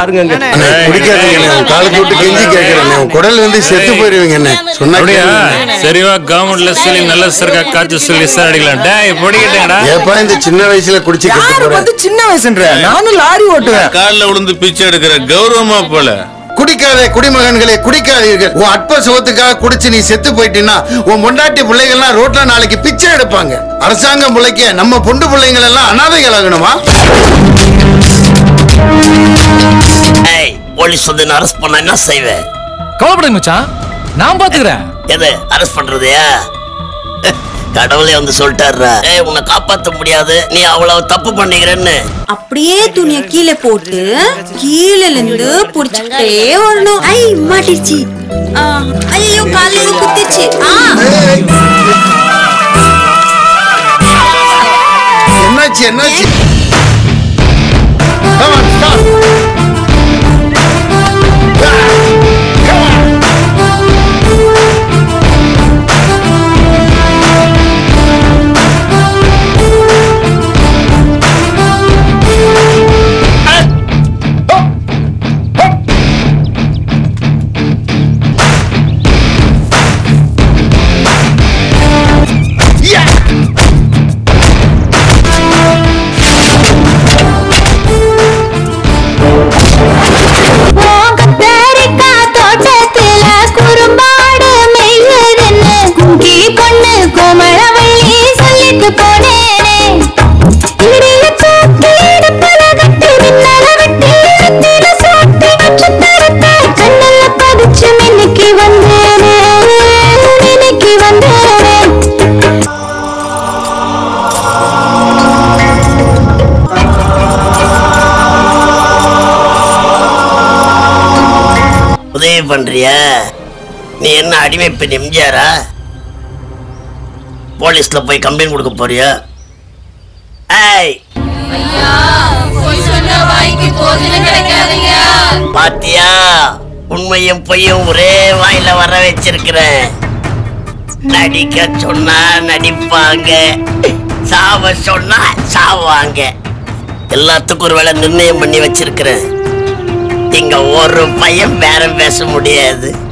பாருங்க அண்ணே, குடிக்காதீங்க அண்ணே. உன் காலை தொட்டு கெஞ்சி கேட்கிறேன் உன் குடல் வந்து செத்து போயிருவீங்க அண்ணே சொன்னா அப்படியா கேளுங்க. சரிவா கவர்மெண்ட்ல சொல்லி நல்ல சரக்கா காய்ச்சி சொல்லி விசாரிக்கலாம் டேய் பொடிக்கிட்டேங்கடா ஏப்பா இந்த சின்ன வயசுல குடிச்சு கெட்டு யாரு போற வந்து சின்ன வயசுன்ற நானும் லாரி ஓட்டுவேன் காலில் விழுந்து பிச்சை எடுக்கிற கௌரவமா போல குடிக்காதே குடிமகன்களே குடிக்காதீர்கள் உன் அற்ப சுகத்துக்காக குடிச்சு நீ செத்து போயிட்டீன்னா உன் பொண்டாட்டி பிள்ளைகள்லாம் ரோட்ல நாளைக்கு பிச்சை எடுப்பாங்க அரசாங்கம் பிள்ளைக்க நம்ம பொண்டு பிள்ளைங்கள் எல்லாம் அனாதைகள் ஆகணுமா ஏய் போலீஸ் வந்து அரெஸ்ட் பண்ணா என்ன செய்வேன் கவலைப்படாத மச்சான் நான் பாத்துக்கிறேன் எது அரெஸ்ட் பண்றதையா கடவுளே வந்து சொல்லிட்டாருடா ஏய் உன்னை காப்பாத்த முடியாது நீ அவ்வளவு தப்பு பண்ணிக்கிறேன்னு அப்படியே துணிய கீழே போட்டு கீழே இருந்து புடிச்சுக்கிட்டே வரணும் ஐ மாட்டிருச்சு ஐயோ கால ஏதோ குத்திருச்சு ஆ என்னாச்சு என்னாச்சு Come on, stop. கத்தரிக்கா தோட்டத்தில குறும்பாடு மெய்யுதுன்னு குங்கி பொண்ணு கோமளவள்ளி சொல்லிட்டு போனேனே இடிய தூக்கி இடுப்புல கட்டி மின்னல வெட்டி வெத்தில சோட்டி நட்சத்திரத்தை கண்ணுல பதிச்சு மின்னுக்கு வந்தேனே மின்னுக்கு வந்தேனே உதவி பண்றியா நீ என்ன அடிமை பெண் எம்ஜிஆரா போலீஸ்ல போய் கம்ப்ளைண்ட் கொடுக்க போறியா ஏய் பாத்தியா உண்மையும் பொய்யும் ஒரே வாயில வர வச்சிருக்கிறேன் நடிக்க சொன்னா நடிப்பாங்க சாவ சொன்னா சாவாங்க எல்லாத்துக்கும் ஒரு வேலை நிர்ணயம் பண்ணி வச்சிருக்கிறேன் இங்க ஒரு பையன் பேரம் பேச முடியாது